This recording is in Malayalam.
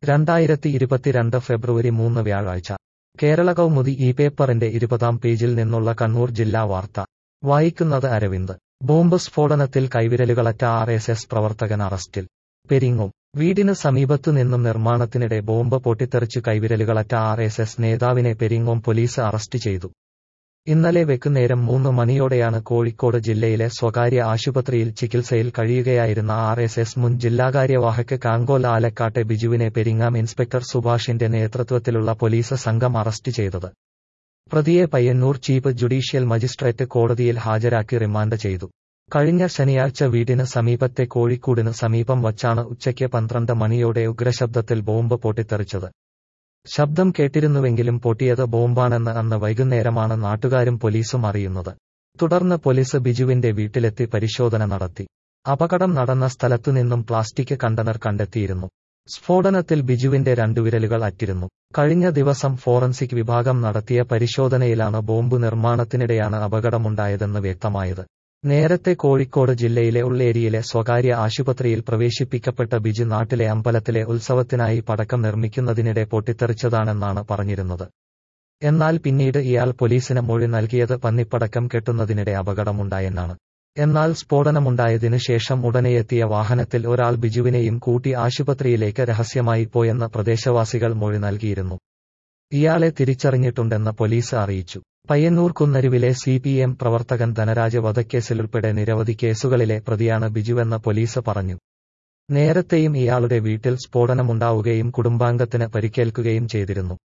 രണ്ടായിരത്തി ഇരുപത്തിരണ്ട് ഫെബ്രുവരി മൂന്ന് വ്യാഴാഴ്ച കേരള കൗമുദി ഈ പേപ്പറിന്റെ ഇരുപതാം പേജിൽ നിന്നുള്ള കണ്ണൂർ ജില്ലാ വാർത്ത വായിക്കുന്നത് അരവിന്ദ് ബോംബ് സ്ഫോടനത്തിൽ കൈവിരലുകളറ്റ ആർ എസ് എസ് പ്രവർത്തകൻ അറസ്റ്റിൽ പെരിങ്ങും വീടിന് സമീപത്തു നിന്നും നിർമ്മാണത്തിനിടെ ബോംബ് പൊട്ടിത്തെറിച്ചു കൈവിരലുകളറ്റ ആർ എസ് എസ് നേതാവിനെ പെരിങ്ങോം പോലീസ് അറസ്റ്റ് ചെയ്തു ഇന്നലെ വെക്കുന്നേരം മൂന്ന് മണിയോടെയാണ് കോഴിക്കോട് ജില്ലയിലെ സ്വകാര്യ ആശുപത്രിയിൽ ചികിത്സയിൽ കഴിയുകയായിരുന്ന ആർ എസ് എസ് മുൻ ജില്ലാകാര്യവാഹക് കാങ്കോൽ ആലക്കാട്ടെ ബിജുവിനെ പെരിങ്ങാം ഇൻസ്പെക്ടർ സുഭാഷിന്റെ നേതൃത്വത്തിലുള്ള പോലീസ് സംഘം അറസ്റ്റ് ചെയ്തത് പ്രതിയെ പയ്യന്നൂർ ചീഫ് ജുഡീഷ്യൽ മജിസ്ട്രേറ്റ് കോടതിയിൽ ഹാജരാക്കി റിമാൻഡ് ചെയ്തു കഴിഞ്ഞ ശനിയാഴ്ച വീടിന് സമീപത്തെ കോഴിക്കൂടിന് സമീപം വച്ചാണ് ഉച്ചയ്ക്ക് പന്ത്രണ്ട് മണിയോടെ ഉഗ്രശബ്ദത്തിൽ ബോംബ് പൊട്ടിത്തെറിച്ചത് ശബ്ദം കേട്ടിരുന്നുവെങ്കിലും പൊട്ടിയത് ബോംബാണെന്ന് അന്ന് വൈകുന്നേരമാണ് നാട്ടുകാരും പോലീസും അറിയുന്നത് തുടർന്ന് പോലീസ് ബിജുവിന്റെ വീട്ടിലെത്തി പരിശോധന നടത്തി അപകടം നടന്ന സ്ഥലത്തുനിന്നും പ്ലാസ്റ്റിക് കണ്ടനർ കണ്ടെത്തിയിരുന്നു സ്ഫോടനത്തിൽ ബിജുവിന്റെ രണ്ടു വിരലുകൾ അറ്റിരുന്നു കഴിഞ്ഞ ദിവസം ഫോറൻസിക് വിഭാഗം നടത്തിയ പരിശോധനയിലാണ് ബോംബ് നിർമ്മാണത്തിനിടെയാണ് അപകടമുണ്ടായതെന്ന് വ്യക്തമായത് നേരത്തെ കോഴിക്കോട് ജില്ലയിലെ ഉള്ളേരിയിലെ സ്വകാര്യ ആശുപത്രിയിൽ പ്രവേശിപ്പിക്കപ്പെട്ട ബിജു നാട്ടിലെ അമ്പലത്തിലെ ഉത്സവത്തിനായി പടക്കം നിർമ്മിക്കുന്നതിനിടെ പൊട്ടിത്തെറിച്ചതാണെന്നാണ് പറഞ്ഞിരുന്നത് എന്നാൽ പിന്നീട് ഇയാൾ പോലീസിന് മൊഴി നൽകിയത് പന്നിപ്പടക്കം കെട്ടുന്നതിനിടെ അപകടമുണ്ടായെന്നാണ് എന്നാൽ സ്ഫോടനമുണ്ടായതിനു ശേഷം ഉടനെയെത്തിയ വാഹനത്തിൽ ഒരാൾ ബിജുവിനെയും കൂട്ടി ആശുപത്രിയിലേക്ക് രഹസ്യമായി പോയെന്ന് പ്രദേശവാസികൾ മൊഴി നൽകിയിരുന്നു ഇയാളെ തിരിച്ചറിഞ്ഞിട്ടുണ്ടെന്ന് പോലീസ് അറിയിച്ചു പയ്യന്നൂർ കുന്നരുവിലെ സി പി എം പ്രവർത്തകൻ ധനരാജ് വധക്കേസിലുൾപ്പെടെ നിരവധി കേസുകളിലെ പ്രതിയാണ് ബിജുവെന്ന് പോലീസ് പറഞ്ഞു നേരത്തെയും ഇയാളുടെ വീട്ടിൽ സ്ഫോടനമുണ്ടാവുകയും കുടുംബാംഗത്തിന് പരിക്കേൽക്കുകയും ചെയ്തിരുന്നു